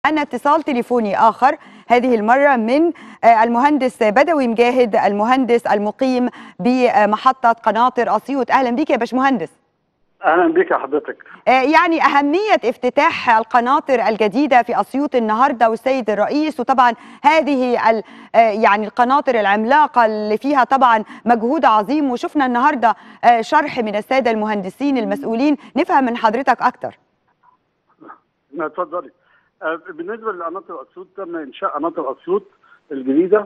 معنا اتصال تليفوني آخر هذه المرة من المهندس بدوي مجاهد المهندس المقيم بمحطة قناطر أسيوط أهلا بك يا باشمهندس اهلا بك يا حضرتك يعني أهمية افتتاح القناطر الجديدة في أسيوط النهاردة والسيد الرئيس وطبعا هذه ال يعني القناطر العملاقة اللي فيها طبعا مجهود عظيم وشفنا النهاردة شرح من السادة المهندسين المسؤولين نفهم من حضرتك أكتر اتفضلي بالنسبه لقناطر اسيوط تم انشاء قناطر اسيوط الجديده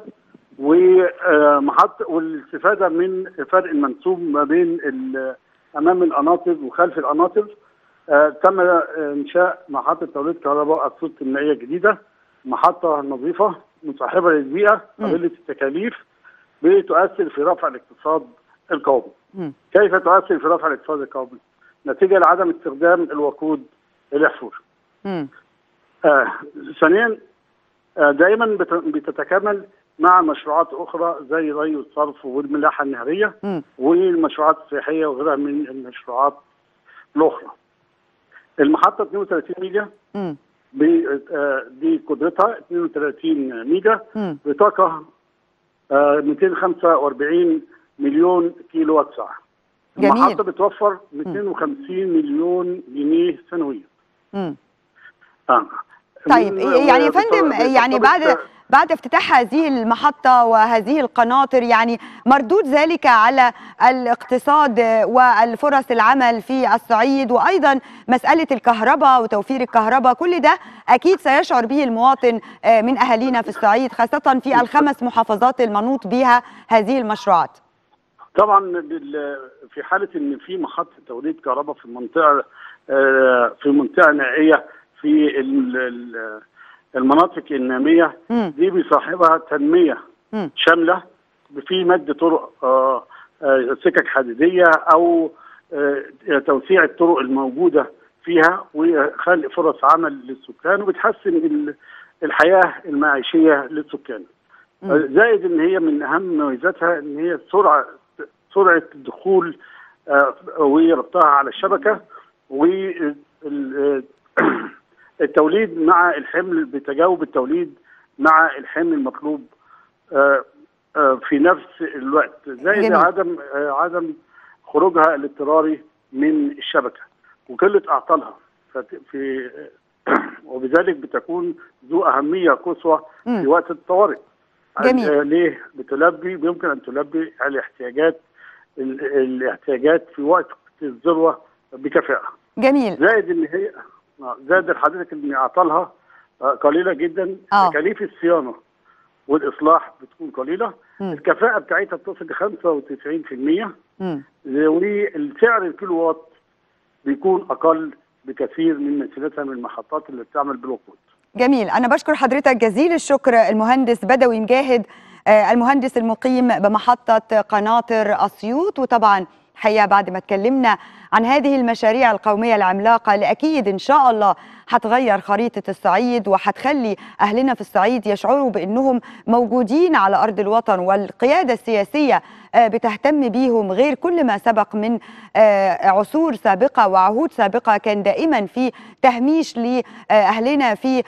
ومحط والاستفاده من فرق المنسوب ما بين امام القناطر وخلف القناطر تم انشاء محطه توليد كهرباء اسيوط المائيه الجديده محطه نظيفه مصاحبه للبيئه قليله التكاليف بتؤثر في رفع الاقتصاد القومي. كيف تؤثر في رفع الاقتصاد القومي؟ نتيجه لعدم استخدام الوقود الاحفوري. آه ثانيا آه دائما بتتكامل مع مشروعات اخرى زي ري والصرف والملاحه النهريه م. والمشروعات السياحيه وغيرها من المشروعات الاخرى. المحطه 32 ميجا آه دي قدرتها 32 ميجا بطاقه 245 مليون كيلو وات ساعه. جميل. المحطه بتوفر 250 مليون جنيه سنويا. آه. طيب يعني يا فندم يعني بعد بعد افتتاح هذه المحطة وهذه القناطر يعني مردود ذلك على الاقتصاد والفرص العمل في الصعيد وأيضا مسألة الكهرباء وتوفير الكهرباء كل ده أكيد سيشعر به المواطن من أهالينا في الصعيد خاصة في الخمس محافظات المنوط بها هذه المشروعات طبعا في حالة أن في محطة توليد كهرباء في منطقة في منطقة نائية في المناطق الناميه م. دي بيصاحبها تنميه م. شامله في مد طرق آآ آآ سكك حديديه او توسيع الطرق الموجوده فيها وخلق فرص عمل للسكان وبتحسن الحياه المعيشيه للسكان م. زائد ان هي من اهم مميزاتها ان هي سرعه سرعه الدخول وربطها على الشبكه و التوليد مع الحمل بتجاوب التوليد مع الحمل المطلوب آآ آآ في نفس الوقت زائد عدم عدم خروجها الاضطراري من الشبكه وقله اعطالها في وبذلك بتكون ذو اهميه قصوى في وقت الطوارئ جميل ليه بتلبي يمكن ان تلبي الاحتياجات الاحتياجات في وقت الذروه بكفاءه جميل زائد ان هي زاد حضرتك ان اعطالها قليله جدا تكاليف الصيانه والاصلاح بتكون قليله م. الكفاءه بتاعتها بتصل ل 95% والسعر الكيلو وات بيكون اقل بكثير من مثيلتها من المحطات اللي بتعمل بالوقود جميل انا بشكر حضرتك جزيل الشكر المهندس بدوي مجاهد المهندس المقيم بمحطه قناطر اسيوط وطبعا الحقيقه بعد ما اتكلمنا عن هذه المشاريع القوميه العملاقه اللي اكيد ان شاء الله هتغير خريطه الصعيد وهتخلي اهلنا في الصعيد يشعروا بانهم موجودين على ارض الوطن والقياده السياسيه بتهتم بيهم غير كل ما سبق من عصور سابقه وعهود سابقه كان دائما في تهميش لاهلنا في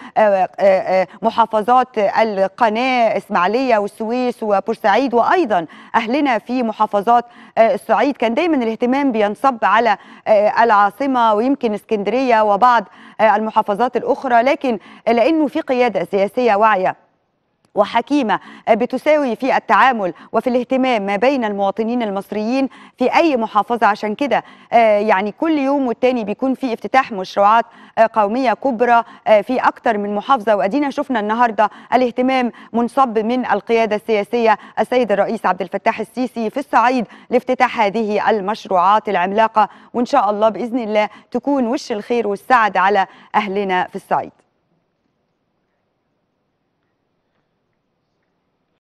محافظات القناه اسماعيليه والسويس وبورسعيد وايضا اهلنا في محافظات الصعيد كان دايما الاهتمام بينصب على العاصمه ويمكن اسكندريه وبعض المحافظات الاخرى لكن لانه في قياده سياسيه واعيه وحكيمه بتساوي في التعامل وفي الاهتمام ما بين المواطنين المصريين في اي محافظه عشان كده يعني كل يوم والتاني بيكون في افتتاح مشروعات قوميه كبرى في اكتر من محافظه وادينا شفنا النهارده الاهتمام منصب من القياده السياسيه السيد الرئيس عبد الفتاح السيسي في الصعيد لافتتاح هذه المشروعات العملاقه وان شاء الله باذن الله تكون وش الخير والسعد على اهلنا في الصعيد